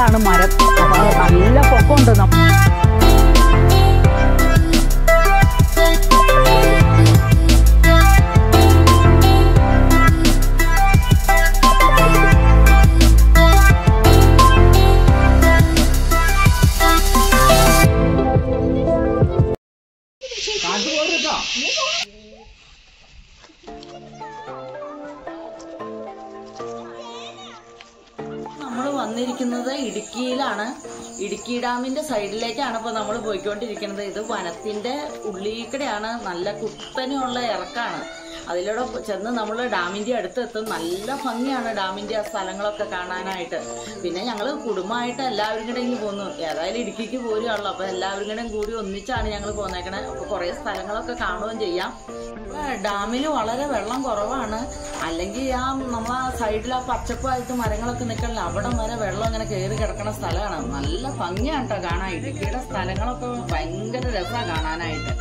കാണുന്നതാണ് മരം അപ്പോൾ നല്ല പൊക്കമുണ്ട് നം- നമ്മൾ വന്നിരിക്കുന്നത് ഇടുക്കിയിലാണ് ഇടുക്കി ഡാമിന്റെ സൈഡിലേക്കാണ് ഇപ്പോൾ നമ്മൾ പോയിക്കൊണ്ടിരിക്കുന്നത് ഇത് വനത്തിന്റെ ഉള്ളിൽ നല്ല കുത്തനെയുള്ള ഇറക്കാണ് അതിലൂടെ ചെന്ന് നമ്മൾ ഡാമിന്റെ അടുത്ത് എത്തും നല്ല ഭംഗിയാണ് ഡാമിന്റെ ആ സ്ഥലങ്ങളൊക്കെ കാണാനായിട്ട് പിന്നെ ഞങ്ങൾ കുടുംബമായിട്ട് എല്ലാവരും കൂടെ ഇങ്ങ് പോന്നു ഏതായാലും ഇടുക്കിക്ക് പോരുകയാണല്ലോ അപ്പൊ എല്ലാവരും കൂടെ കൂടി ഒന്നിച്ചാണ് ഞങ്ങൾ പോന്നേക്കണേ അപ്പൊ കുറെ സ്ഥലങ്ങളൊക്കെ കാണുകയും ചെയ്യാം ഡാമിൽ വളരെ വെള്ളം കുറവാണ് അല്ലെങ്കിൽ ആ നമ്മളെ ആ സൈഡിൽ ആ പച്ചപ്പായിട്ട് മരങ്ങളൊക്കെ നിൽക്കണില്ല അവിടെ വരെ വെള്ളം ഇങ്ങനെ കയറി കിടക്കുന്ന സ്ഥലമാണ് നല്ല ഭംഗിയാണ് കേട്ടോ കാണാൻ ഇടുക്കിയുടെ സ്ഥലങ്ങളൊക്കെ ഭയങ്കര രസമാണ് കാണാനായിട്ട്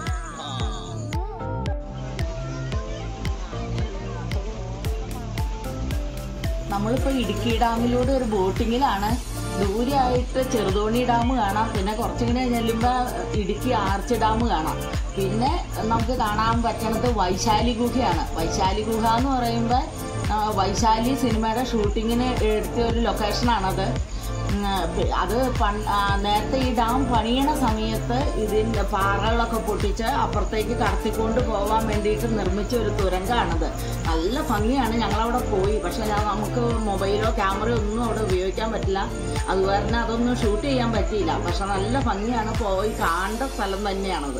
നമ്മളിപ്പോ ഇടുക്കി ഡാമിലൂടെ ഒരു ബോട്ടിങ്ങിലാണ് ദൂരെയായിട്ട് ചെറുതോണി ഡാം കാണാം പിന്നെ കുറച്ചിങ്ങനെ ചെല്ലുമ്പോ ഇടുക്കി ആർച്ച് ഡാം കാണാം പിന്നെ നമുക്ക് കാണാൻ പറ്റണത് വൈശാലി ഗുഹയാണ് വൈശാലി ഗുഹ എന്ന് പറയുമ്പോൾ വൈശാലി സിനിമയുടെ ഷൂട്ടിങ്ങിന് എടുത്ത ഒരു ലൊക്കേഷനാണത് ഉം, പി- അത് പൺ ആ, നേരത്തെ ഈ ഡാം പണിയണ സമയത്ത് ഇതിൻ്റെ പാറകളൊക്കെ പൊട്ടിച്ച് അപ്പുറത്തേക്ക് കടത്തിക്കൊണ്ട് പോകാൻ വേണ്ടിയിട്ട് നിർമ്മിച്ച ഒരു തുരങ്കമാണത് നല്ല ഭംഗിയാണ് ഞങ്ങളവിടെ പോയി പക്ഷെ ഞാൻ നമുക്ക് മൊബൈലോ ക്യാമറയോ ഒന്നും അവിടെ ഉപയോഗിക്കാൻ പറ്റില്ല അത് കാരണം അതൊന്നും ഷൂട്ട് ചെയ്യാൻ പറ്റിയില്ല പക്ഷെ നല്ല ഭംഗിയാണ് പോയി കാണേണ്ട സ്ഥലം തന്നെയാണത്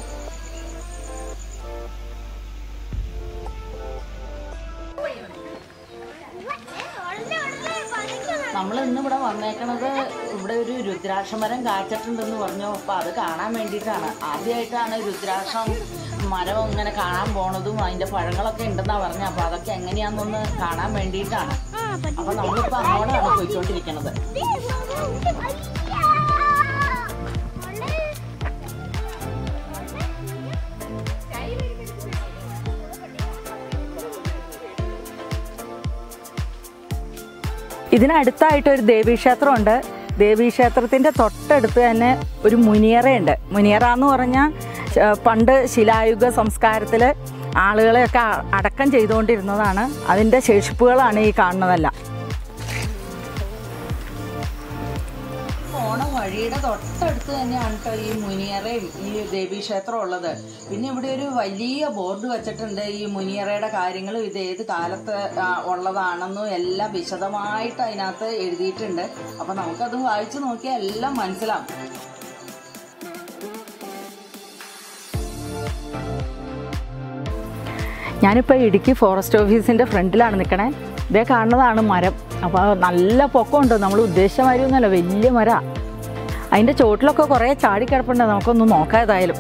നമ്മൾ ഇന്ന് ഇവിടെ വന്നേക്കണത് ഇവിടെ ഒരു രുദ്രാക്ഷമരം കാച്ചിട്ടുണ്ടെന്ന് പറഞ്ഞു അപ്പൊ അത് കാണാൻ വേണ്ടിയിട്ടാണ് ആദ്യമായിട്ടാണ് രുദ്രാക്ഷം മരം ഇങ്ങനെ കാണാൻ പോണതും അതിന്റെ പഴങ്ങളൊക്കെ ഉണ്ടെന്നാ പറഞ്ഞത് അപ്പൊ അതൊക്കെ എങ്ങനെയാന്നൊന്ന് കാണാൻ വേണ്ടിയിട്ടാണ് അപ്പൊ നമ്മളിപ്പോ അങ്ങോട്ടാണ് പോയിക്കൊണ്ടിരിക്കണത് ഇതിനടുത്തായിട്ട് ഒരു ദേവീക്ഷേത്രമുണ്ട് ദേവീക്ഷേത്രത്തിൻ്റെ തൊട്ടടുത്ത് തന്നെ ഒരു മുനിയറയുണ്ട് മുനിയറ എന്ന് പറഞ്ഞാൽ ശ- പണ്ട് ശിലായുഗ സംസ്കാരത്തിൽ ആളുകളെയൊക്കെ അ- അടക്കം ചെയ്തുകൊണ്ടിരുന്നതാണ് അതിൻ്റെ ശേഷിപ്പുകളാണ് ഈ കാണുന്നതെല്ലാം പോണ വഴിയുടെ തൊട്ടടുത്ത് തന്നെയാണ് കേട്ടോ ഈ മുനിയറയും ഈ ദേവീക്ഷേത്രം ഉള്ളത് പിന്നെ ഇവിടെ ഒരു വലിയ ബോർഡ് വെച്ചിട്ടുണ്ട് ഈ മുനിയറയുടെ കാര്യങ്ങളും ഇത് ഏത് കാലത്ത് ആ, ഉള്ളതാണെന്നും എല്ലാം വിശദമായിട്ട് അതിനകത്ത് എഴുതിയിട്ടുണ്ട് അപ്പൊ നമുക്കത് വായിച്ചു നോക്കിയാൽ എല്ലാം മനസ്സിലാവും ഞാനിപ്പോൾ ഇടുക്കി ഫോറസ്റ്റ് ഓഫീസിൻ്റെ ഫ്രണ്ടിലാണ് നിൽക്കണേ ഇതേ കാണുന്നതാണ് മരം അപ്പോൾ നല്ല പൊക്കമുണ്ട് നമ്മൾ ഉദ്ദേശിച്ച മരമൊന്നുമല്ല വലിയ മര അതിൻ്റെ ചോട്ടിലൊക്കെ കുറേ ചാടിക്കിടപ്പുണ്ട് നമുക്കൊന്ന് നോക്കാം ഏതായാലും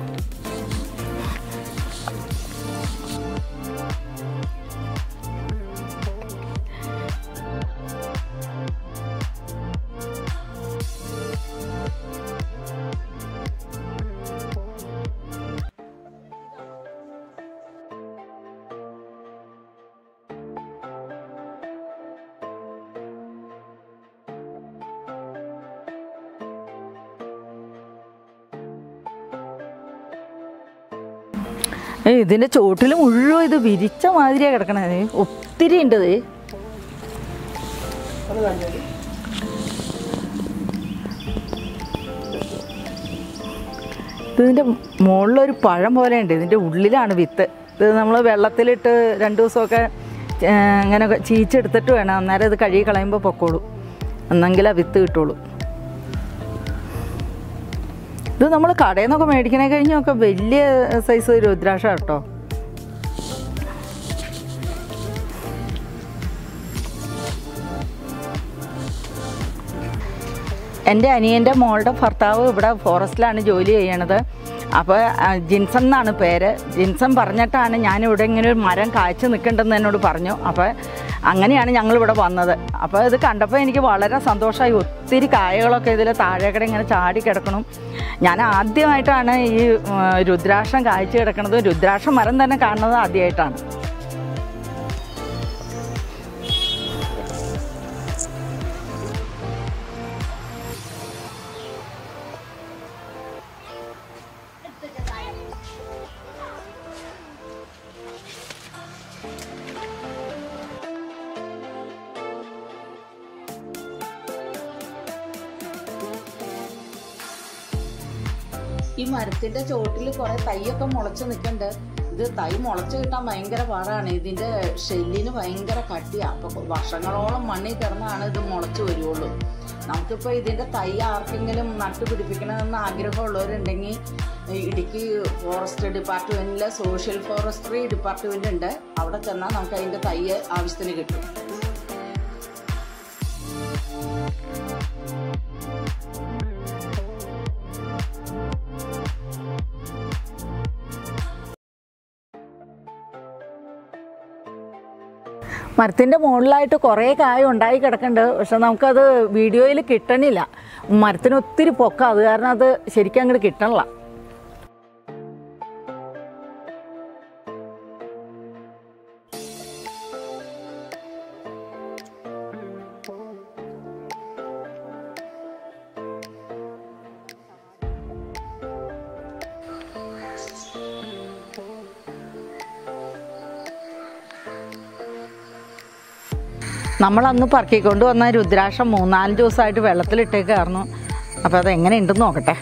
ഏയ് ഇതിൻ്റെ ചോട്ടിൽ മുഴുവൻ ഇത് വിരിച്ച മാതിരിയാണ് കിടക്കണത് ഒത്തിരി ഉണ്ട് ഇത് ഇതിൻ്റെ മുകളിലൊരു പഴം പോലെ ഉണ്ട് ഇതിൻ്റെ ഉള്ളിലാണ് വിത്ത് ഇത് നമ്മൾ വെള്ളത്തിലിട്ട് രണ്ട് ദിവസമൊക്കെ ഏ, ഇങ്ങനെ ചീച്ചെടുത്തിട്ട് വേണം അന്നേരം ഇത് കഴുകി കളയുമ്പോൾ പൊക്കോളൂ എന്നെങ്കിലേ വിത്ത് കിട്ടുള്ളൂ ഇത് നമ്മൾ കടയിൽ നിന്നൊക്കെ മേടിക്കണേ കഴിഞ്ഞൊക്കെ വലിയ സൈസ് രുദ്രാക്ഷ കേട്ടോ എൻ്റെ അനിയൻ്റെ മോളുടെ ഭർത്താവ് ഇവിടെ ഫോറസ്റ്റിലാണ് ജോലി ചെയ്യണത് അപ്പോൾ ആ, ജിൻസൺ എന്നാണ് പേര് ജിൻസൺ പറഞ്ഞിട്ടാണ് ഞാനിവിടെ ഇങ്ങനെ ഒരു മരം കായ്ച്ചു നിൽക്കണ്ടെന്ന് എന്നോട് പറഞ്ഞു അപ്പോൾ അങ്ങനെയാണ് ഞങ്ങളിവിടെ വന്നത് അപ്പോൾ ഇത് കണ്ടപ്പോൾ എനിക്ക് വളരെ സന്തോഷമായി ഒത്തിരി കായകളൊക്കെ ഇതിൽ താഴേക്കടെ ഇങ്ങനെ ചാടി കിടക്കണം ഞാൻ ആദ്യമായിട്ടാണ് ഈ ഉം, രുദ്രാക്ഷം കായ്ച്ചു കിടക്കുന്നത് രുദ്രാക്ഷം മരം തന്നെ കാണുന്നത് ആദ്യമായിട്ടാണ് ഈ മരത്തിന്റെ ചോട്ടിൽ കുറെ തൈയൊക്കെ മുളച്ച് നിൽക്കണ്ട് ഇത് തൈ മുളച്ച് കിട്ടാൻ ഭയങ്കര പാടാണ് ഇതിന്റെ ഷെല്ലിന് ഭയങ്കര കട്ടിയാ അപ്പൊ വർഷങ്ങളോളം മണ്ണിൽ കിടന്നാണ് ഇത് മുളച്ച് വരുള്ളൂ നമുക്കിപ്പോ ഇതിന്റെ തൈ ആർക്കെങ്കിലും നട്ടുപിടിപ്പിക്കണമെന്ന് ആഗ്രഹമുള്ളവരുണ്ടെങ്കിൽ ഇടുക്കി ഫോറസ്റ്റ് ഡിപ്പാർട്ട്മെന്റിലെ സോഷ്യൽ ഫോറസ്ട്രി ഡിപ്പാർട്ട്മെന്റ് ഉണ്ട് അവിടെ ചെന്നാൽ നമുക്ക് അതിന്റെ തൈ ആവശ്യത്തിന് കിട്ടും മരത്തിൻ്റെ മുകളിലായിട്ട് കുറേ കായ ഉണ്ടായി കിടക്കുന്നുണ്ട് പക്ഷെ നമുക്കത് വീഡിയോയിൽ കിട്ടണില്ല മരത്തിന് ഒത്തിരി പൊക്കം അത് കാരണം അത് ശരിക്കും അങ്ങോട്ട് കിട്ടണില്ല നമ്മളന്ന് പറക്കിക്കൊണ്ട് വന്ന രുദ്രാക്ഷം മൂന്നാല് ദിവസമായിട്ട് വെള്ളത്തിലിട്ടേക്കായിരുന്നു അപ്പോൾ അത് എങ്ങനെ ഉണ്ടെന്ന് നോക്കട്ടെ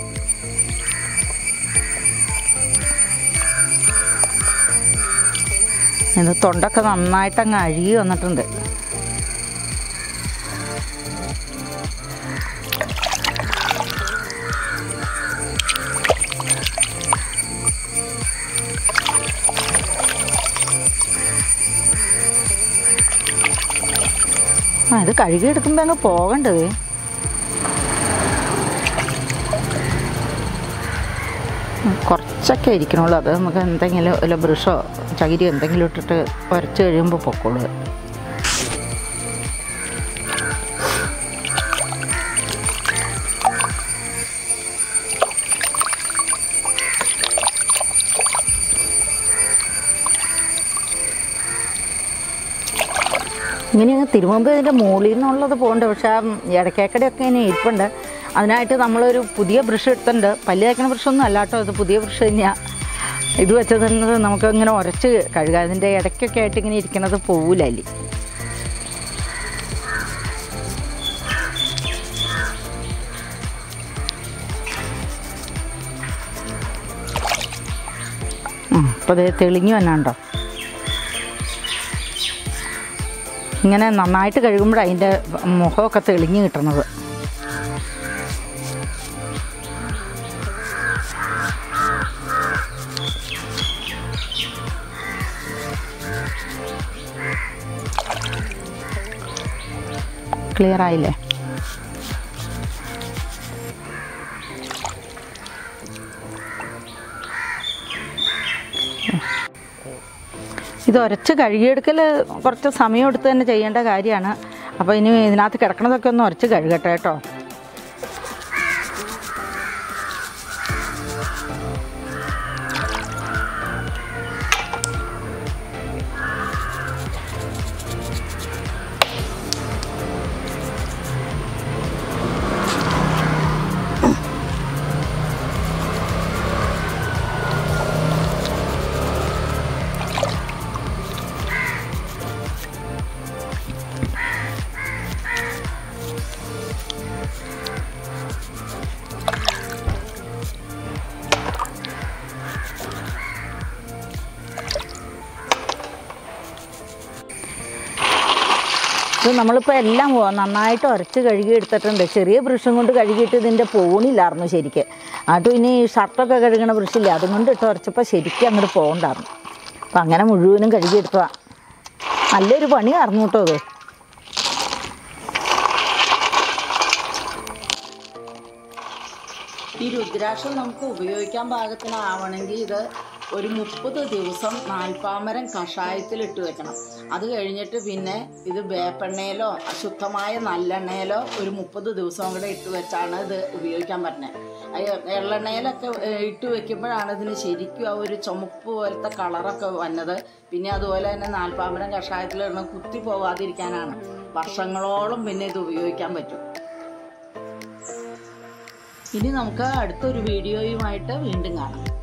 ഇത് തൊണ്ടൊക്കെ നന്നായിട്ട് അങ്ങ് അഴുകി വന്നിട്ടുണ്ട് ആ ഇത് കഴുകിയെടുക്കുമ്പോൾ അങ്ങ് പോകണ്ടത് കുറച്ചൊക്കെ ഇരിക്കണുള്ളൂ അത് നമുക്ക് എന്തെങ്കിലും വല്ല ബ്രഷോ ചകിരി എന്തെങ്കിലും ഇട്ടിട്ട് ഉരച്ച് കഴിയുമ്പോൾ പൊക്കോളൂ ഇങ്ങനെ അങ്ങ് തിരുമുമ്പ് ഇതിൻ്റെ മുകളിൽ നിന്നുള്ളത് പോകുന്നുണ്ട് പക്ഷേ ആ ഇടയ്ക്കേക്കടെയൊക്കെ ഇങ്ങനെ ഇരിപ്പുണ്ട് അതിനായിട്ട് നമ്മളൊരു പുതിയ ബ്രഷ് എടുത്തിട്ടുണ്ട് പല്ല് തേക്കണ ബ്രഷൊന്നും അല്ല കേട്ടോ ഇത് പുതിയ ബ്രഷ് തന്നെയാണ് ഇത് വെച്ചത് നമുക്ക് ഇങ്ങനെ ഉരച്ച് കഴുകാം അതിൻ്റെ ഇടയ്ക്കൊക്കെ ആയിട്ട് ഇങ്ങനെ ഇരിക്കണത് പോവില്ല അല്ലി അപ്പോൾ അത് തെളിഞ്ഞു വന്നാണ്ടോ ഇങ്ങനെ നന്നായിട്ട് കഴുകുമ്പോൾ അതിൻ്റെ മുഖമൊക്കെ തെളിഞ്ഞ് കിട്ടുന്നത് ക്ലിയർ ആയില്ലേ ഇത് ഉരച്ച് കഴുകിയെടുക്കൽ കുറച്ച് സമയം എടുത്ത് തന്നെ ചെയ്യേണ്ട കാര്യമാണ് അപ്പോൾ ഇനി ഇതിനകത്ത് കിടക്കണതൊക്കെ ഒന്ന് ഉരച്ച് കഴുകട്ടെ കേട്ടോ ഇത് നമ്മളിപ്പോൾ എല്ലാം പോ- നന്നായിട്ട് ഉരച്ച് കഴുകി എടുത്തിട്ടുണ്ട് ചെറിയ ബ്രഷും കൊണ്ട് കഴുകിയിട്ട് ഇതിൻ്റെ പോണില്ലായിരുന്നു ശരിക്ക് അതും ഇനി ഷർട്ടൊക്കെ കഴുകണ ബ്രഷില്ല അതും കൊണ്ട് ഇട്ട് ഉരച്ചപ്പോൾ ശരിക്കും അങ്ങോട്ട് പോകണ്ടായിരുന്നു അപ്പം അങ്ങനെ മുഴുവനും കഴുകിയെടുത്തതാണ് നല്ലൊരു പണിയായിരുന്നു കേട്ടോ അത് ഈ രുദ്രാക്ഷം നമുക്ക് ഉപയോഗിക്കാൻ പാകത്തിനാവണമെങ്കിൽ ഇത് ഒരു മുപ്പത് ദിവസം നാൽപ്പാമരം കഷായത്തിലിട്ട് വെക്കണം അത് കഴിഞ്ഞിട്ട് പിന്നെ ഇത് വേപ്പെണ്ണയിലോ ശുദ്ധമായ നല്ലെണ്ണയിലോ ഒരു മുപ്പത് ദിവസം കൂടെ ഇട്ട് വെച്ചാണ് ഇത് ഉപയോഗിക്കാൻ പറ്റുന്നത് എള്ളെണ്ണയിലൊക്കെ ഏഹ്, ഇട്ട് വെക്കുമ്പോഴാണ് ഇതിന് ശരിക്കും ആ ഒരു ചുമപ്പ് പോലത്തെ കളറൊക്കെ വന്നത് പിന്നെ അതുപോലെ തന്നെ നാൽപ്പാമരം കഷായത്തിലിടണം കുത്തി പോവാതിരിക്കാനാണ് വർഷങ്ങളോളം പിന്നെ ഇത് ഉപയോഗിക്കാൻ പറ്റും ഇനി നമുക്ക് അടുത്തൊരു വീഡിയോയുമായിട്ട് വീണ്ടും കാണാം